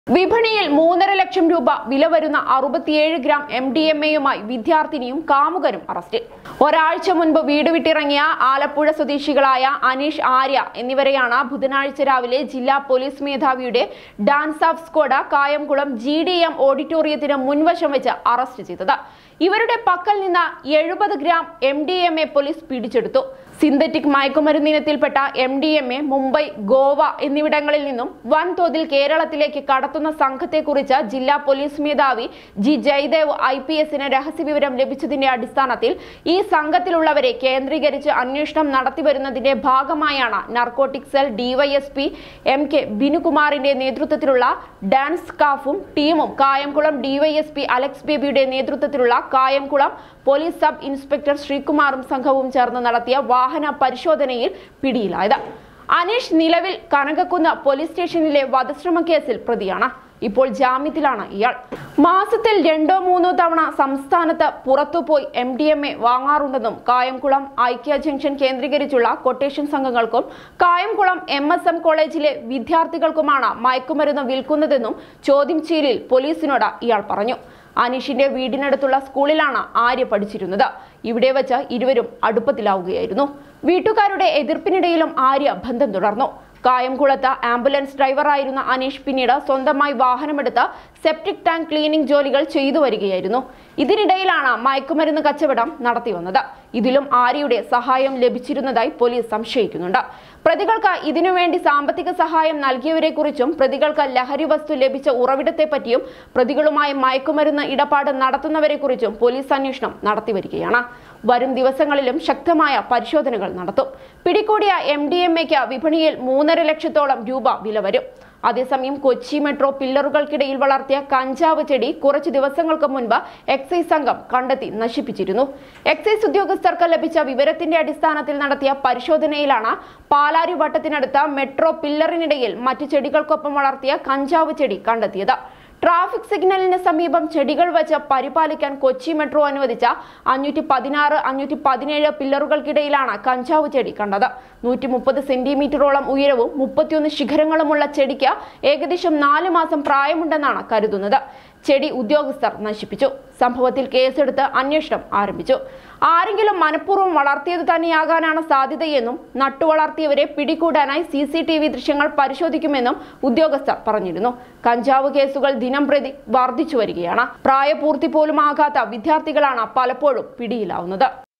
വിപണിയിൽ മൂന്നര ലക്ഷം രൂപ വില വരുന്ന അറുപത്തിയേഴ് ഗ്രാം എം ഡി എം എയുമായി വിദ്യാർത്ഥിനിയും കാമുകനും അറസ്റ്റിൽ ഒരാഴ്ച മുൻപ് വീട് വിട്ടിറങ്ങിയ ആലപ്പുഴ സ്വദേശികളായ അനീഷ് ആര്യ എന്നിവരെയാണ് ബുധനാഴ്ച രാവിലെ ജില്ലാ പോലീസ് മേധാവിയുടെ DANSAF squad Kayamkulam G D M ഓഡിറ്റോറിയത്തിന് മുൻവശം വെച്ച് അറസ്റ്റ് ചെയ്തത് ഇവരുടെ പക്കൽ നിന്ന് എഴുപത് gram M D M A police പിടിച്ചെടുത്തു സിന്തറ്റിക് മയക്കുമരുന്ന് ഇനത്തിൽപ്പെട്ട M D M A Mumbai Goa എന്നിവിടങ്ങളിൽ നിന്നും വൻതോതിൽ കേരളത്തിലേക്ക് കടത്തുന്ന സംഘത്തെക്കുറിച്ച് ജില്ലാ പോലീസ് മേധാവി ജി ജയദേവ് ഐ പി എസിന് രഹസ്യവിവരം ലഭിച്ചതിന്റെ അടിസ്ഥാനത്തിൽ ഈ സംഘത്തിലുള്ളവരെ കേന്ദ്രീകരിച്ച് അന്വേഷണം നടത്തിവരുന്നതിന്റെ ഭാഗമായാണ് narcotic cell DYSP M K ബിനുകുമാറിന്റെ നേതൃത്വത്തിലുള്ള ഡാൻസ് സ്കാഫും ടീമും കായംകുളം ഡിവൈഎസ്പി അലക്സ് ബേബിയുടെ നേതൃത്വത്തിലുള്ള കായംകുളം പോലീസ് സബ് ഇൻസ്പെക്ടർ ശ്രീകുമാറും സംഘവും ചേർന്ന് നടത്തിയ വാഹന പരിശോധനയിൽ പിടിയിലായത് അനീഷ് നിലവിൽ കനകക്കുന്ന് പോലീസ് സ്റ്റേഷനിലെ വധശ്രമ കേസിൽ പ്രതിയാണ് ഇപ്പോൾ ജാമ്യത്തിലാണ് ഇയാൾ മാസത്തിൽ രണ്ടോ മൂന്നോ തവണ സംസ്ഥാനത്ത് പുറത്തുപോയി എം ഡി എം എ വാങ്ങാറുണ്ടെന്നും കായംകുളം ഐക്യ ജംഗ്ഷൻ കേന്ദ്രീകരിച്ചുള്ള കൊട്ടേഷൻ സംഘങ്ങൾക്കും കായംകുളം എം എസ് എം കോളേജിലെ വിദ്യാർത്ഥികൾക്കുമാണ് മയക്കുമരുന്ന് വിൽക്കുന്നതെന്നും ചോദ്യം ചെയ്യലിൽ പോലീസിനോട് ഇയാൾ പറഞ്ഞു അനീഷിന്റെ വീടിനടുത്തുള്ള സ്കൂളിലാണ് ആര്യ പഠിച്ചിരുന്നത് ഇവിടെ വെച്ച് ഇരുവരും അടുപ്പത്തിലാവുകയായിരുന്നു വീട്ടുകാരുടെ എതിർപ്പിനിടയിലും ആര്യ ബന്ധം തുടർന്നു കായംകുളത്ത് ആംബുലൻസ് ഡ്രൈവറായിരുന്ന അനീഷ് പിന്നീട് സ്വന്തമായി വാഹനമെടുത്ത് സെപ്റ്റിക് ടാങ്ക് ക്ലീനിംഗ് ജോലികൾ ചെയ്തു വരികയായിരുന്നു ഇതിനിടയിലാണ് മയക്കുമരുന്ന് കച്ചവടം നടത്തി വന്നത് ഇതിലും ആര്യയുടെ സഹായം ലഭിച്ചിരുന്നതായി പോലീസ് സംശയിക്കുന്നുണ്ട് പ്രതികൾക്ക് ഇതിനുവേണ്ടി സാമ്പത്തിക സഹായം നൽകിയവരെക്കുറിച്ചും പ്രതികൾക്ക് ലഹരി വസ്തു ലഭിച്ച ഉറവിടത്തെപ്പറ്റിയും പ്രതികളുമായി മയക്കുമരുന്ന് ഇടപാട് നടത്തുന്നവരെക്കുറിച്ചും പോലീസ് അന്വേഷണം നടത്തിവരികയാണ് വരും ദിവസങ്ങളിലും ശക്തമായ പരിശോധനകൾ നടത്തും പിടികൂടിയ എം ഡി എം എക്ക് വിപണിയിൽ മൂന്നര ലക്ഷത്തോളം രൂപ വില വരും അതേസമയം കൊച്ചി മെട്രോ പില്ലറുകൾക്കിടയിൽ വളർത്തിയ കഞ്ചാവ് ചെടി കുറച്ചു ദിവസങ്ങൾക്ക് മുൻപ് എക്സൈസ് സംഘം കണ്ടെത്തി നശിപ്പിച്ചിരുന്നു എക്സൈസ് ഉദ്യോഗസ്ഥർക്ക് ലഭിച്ച വിവരത്തിന്റെ അടിസ്ഥാനത്തിൽ നടത്തിയ പരിശോധനയിലാണ് പാലാരി വട്ടത്തിനടുത്ത മെട്രോ പില്ലറിനിടയിൽ മറ്റു ചെടികൾക്കൊപ്പം വളർത്തിയ കഞ്ചാവ് ചെടി കണ്ടെത്തിയത് ട്രാഫിക് സിഗ്നലിന് സമീപം ചെടികൾ വെച്ച് പരിപാലിക്കാൻ കൊച്ചി മെട്രോ അനുവദിച്ച അഞ്ഞൂറ്റി പതിനാറ് അഞ്ഞൂറ്റി പതിനേഴ് പില്ലറുകൾക്കിടയിലാണ് കഞ്ചാവ് ചെടി കണ്ടത് നൂറ്റി മുപ്പത് സെന്റിമീറ്ററോളം ഉയരവും മുപ്പത്തിയൊന്ന് ശിഖരങ്ങളുമുള്ള ചെടിക്ക് ഏകദേശം നാല് മാസം പ്രായമുണ്ടെന്നാണ് കരുതുന്നത് ചെടി ഉദ്യോഗസ്ഥർ നശിപ്പിച്ചു സംഭവത്തിൽ കേസെടുത്ത് അന്വേഷണം ആരംഭിച്ചു ആരെങ്കിലും മനഃപൂർവ്വം വളർത്തിയത് തന്നെയാകാനാണ് സാധ്യതയെന്നും നട്ടുവളർത്തിയവരെ പിടികൂടാനായി സി സി ടി വി ദൃശ്യങ്ങൾ പരിശോധിക്കുമെന്നും ഉദ്യോഗസ്ഥർ പറഞ്ഞിരുന്നു കഞ്ചാവ് കേസുകൾ ദിനം പ്രതി വർദ്ധിച്ചു വരികയാണ് പ്രായപൂർത്തി പോലും ആകാത്ത വിദ്യാർത്ഥികളാണ് പലപ്പോഴും പിടിയിലാവുന്നത്